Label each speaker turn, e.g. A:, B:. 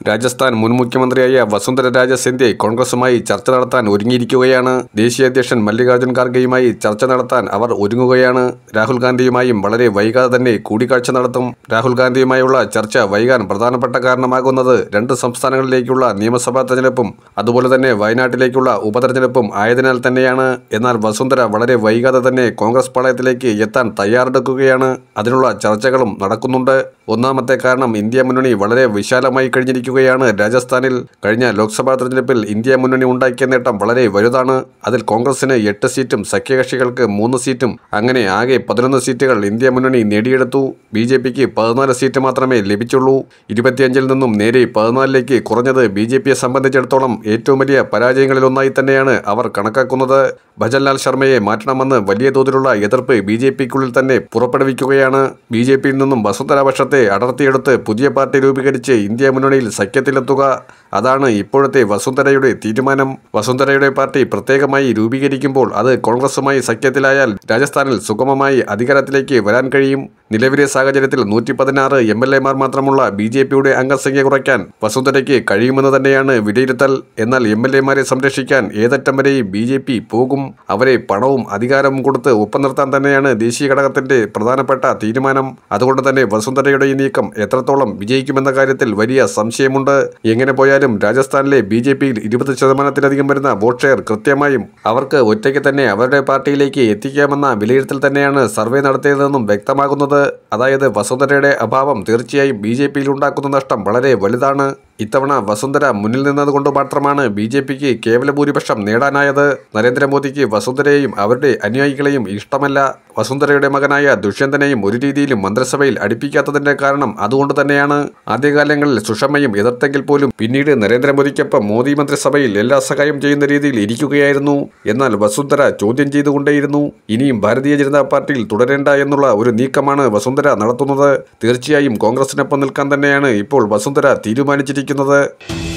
A: രാജസ്ഥാൻ മുൻ മുഖ്യമന്ത്രിയായ വസുന്ധര രാജ സിന്ധ്യ കോൺഗ്രസുമായി ചർച്ച നടത്താൻ ഒരുങ്ങിയിരിക്കുകയാണ് ദേശീയ അധ്യക്ഷൻ മല്ലികാർജ്ജുൻ ഖാർഗെയുമായി ചർച്ച നടത്താൻ അവർ ഒരുങ്ങുകയാണ് രാഹുൽ ഗാന്ധിയുമായും വളരെ വൈകാതെ തന്നെ കൂടിക്കാഴ്ച നടത്തും രാഹുൽ ഗാന്ധിയുമായുള്ള ചർച്ച വൈകാൻ പ്രധാനപ്പെട്ട കാരണമാകുന്നത് രണ്ട് സംസ്ഥാനങ്ങളിലേക്കുള്ള നിയമസഭാ തെരഞ്ഞെടുപ്പും അതുപോലെ തന്നെ വയനാട്ടിലേക്കുള്ള ഉപതെരഞ്ഞെടുപ്പും ആയതിനാൽ തന്നെയാണ് എന്നാൽ വസുന്ധര വളരെ വൈകാതെ തന്നെ കോൺഗ്രസ് പാളയത്തിലേക്ക് എത്താൻ തയ്യാറെടുക്കുകയാണ് അതിനുള്ള ചർച്ചകളും നടക്കുന്നുണ്ട് ഒന്നാമത്തെ കാരണം ഇന്ത്യ മുന്നണി വളരെ വിശാലമായി കഴിഞ്ഞിരിക്കുകയാണ് രാജസ്ഥാനിൽ കഴിഞ്ഞ ലോക്സഭാ തെരഞ്ഞെടുപ്പിൽ ഇന്ത്യ മുന്നണി ഉണ്ടാക്കിയ നേട്ടം വളരെ വലുതാണ് അതിൽ കോൺഗ്രസിന് എട്ട് സീറ്റും സഖ്യകക്ഷികൾക്ക് മൂന്ന് സീറ്റും അങ്ങനെ ആകെ പതിനൊന്ന് സീറ്റുകൾ ഇന്ത്യ മുന്നണി നേടിയെടുത്തു ബി ജെ പിക്ക് പതിനാല് സീറ്റ് മാത്രമേ ലഭിച്ചുള്ളൂ ഇരുപത്തിയഞ്ചിൽ നിന്നും നേരെ പതിനാലിലേക്ക് കുറഞ്ഞത് ബി ജെ പിയെ സംബന്ധിച്ചിടത്തോളം ഏറ്റവും വലിയ പരാജയങ്ങളിലൊന്നായി തന്നെയാണ് അവർ കണക്കാക്കുന്നത് ഭജൻലാൽ ശർമ്മയെ മാറ്റണമെന്ന് വലിയ തോതിലുള്ള എതിർപ്പ് ബി ജെ പിക്കുള്ളിൽ തന്നെ പുറപ്പെടുവിക്കുകയാണ് ബി ജെ പിയിൽ നിന്നും വസുന്ധര പക്ഷത്തെ അടർത്തിയെടുത്ത് പുതിയ പാർട്ടി രൂപീകരിച്ച് ഇന്ത്യ മുന്നണിയിൽ സഖ്യത്തിലെത്തുക അതാണ് ഇപ്പോഴത്തെ വസുന്ധരയുടെ തീരുമാനം വസുന്ധരയുടെ പാർട്ടി പ്രത്യേകമായി രൂപീകരിക്കുമ്പോൾ അത് കോൺഗ്രസുമായി സഖ്യത്തിലായാൽ രാജസ്ഥാനിൽ സുഗമമായി അധികാരത്തിലേക്ക് വരാൻ കഴിയും നിലവിലെ സാഹചര്യത്തിൽ നൂറ്റി പതിനാറ് എം എൽ എമാർ മാത്രമുള്ള ബി ജെ പിയുടെ അംഗസംഖ്യ കുറയ്ക്കാൻ വസുന്ധരയ്ക്ക് കഴിയുമെന്ന് തന്നെയാണ് വിലയിരുത്തൽ എന്നാൽ എം എൽ എമാരെ സംരക്ഷിക്കാൻ ഏതറ്റം വരെയും ബി ജെ പി പോകും അവരെ പണവും അധികാരവും കൊടുത്ത് ഒപ്പം നിർത്താൻ തന്നെയാണ് ദേശീയ ഘടകത്തിന്റെ പ്രധാനപ്പെട്ട തീരുമാനം അതുകൊണ്ട് തന്നെ വസുന്ധരയുടെ ഈ നീക്കം എത്രത്തോളം വിജയിക്കുമെന്ന കാര്യത്തിൽ വലിയ സംശയമുണ്ട് എങ്ങനെ പോയാലും രാജസ്ഥാനിലെ ബി ജെ പിയിൽ ഇരുപത് ശതമാനത്തിലധികം വരുന്ന വോട്ട് ഷെയർ കൃത്യമായും അവർക്ക് ഒറ്റയ്ക്ക് തന്നെ അവരുടെ പാർട്ടിയിലേക്ക് എത്തിക്കാമെന്ന വിലയിരുത്തൽ തന്നെയാണ് സർവേ നടത്തിയതെന്നും വ്യക്തമാകുന്നത് അതായത് വസുന്ധരയുടെ അഭാവം തീർച്ചയായും ബി ജെ പിയിൽ ഉണ്ടാക്കുന്ന നഷ്ടം വളരെ വലുതാണ് ഇത്തവണ വസുന്ധര മുന്നിൽ നിന്നതുകൊണ്ട് മാത്രമാണ് ബി ജെ പിക്ക് കേവല ഭൂരിപക്ഷം നേടാനായത് നരേന്ദ്രമോദിക്ക് വസുന്ധരയെയും അവരുടെ അനുയായികളെയും ഇഷ്ടമല്ല വസുന്ധരയുടെ മകനായ ദുഷ്യന്തനെയും ഒരു രീതിയിലും മന്ത്രിസഭയിൽ അടുപ്പിക്കാത്തതിന്റെ കാരണം അതുകൊണ്ട് തന്നെയാണ് ആദ്യകാലങ്ങളിൽ സുഷമയും എതിർത്തെങ്കിൽ പോലും പിന്നീട് നരേന്ദ്രമോദിക്കൊപ്പം മോദി മന്ത്രിസഭയിൽ എല്ലാ സഹായം ചെയ്യുന്ന രീതിയിൽ ഇരിക്കുകയായിരുന്നു എന്നാൽ വസുന്ധര ചോദ്യം ചെയ്തുകൊണ്ടേയിരുന്നു ഇനിയും ഭാരതീയ ജനതാ പാർട്ടിയിൽ തുടരേണ്ട എന്നുള്ള ഒരു നീക്കമാണ് വസുന്ധര നടത്തുന്നത് തീർച്ചയായും കോൺഗ്രസിനൊപ്പം നിൽക്കാൻ തന്നെയാണ് ഇപ്പോൾ വസുന്ധര തീരുമാനിച്ചിരിക്കുന്നത്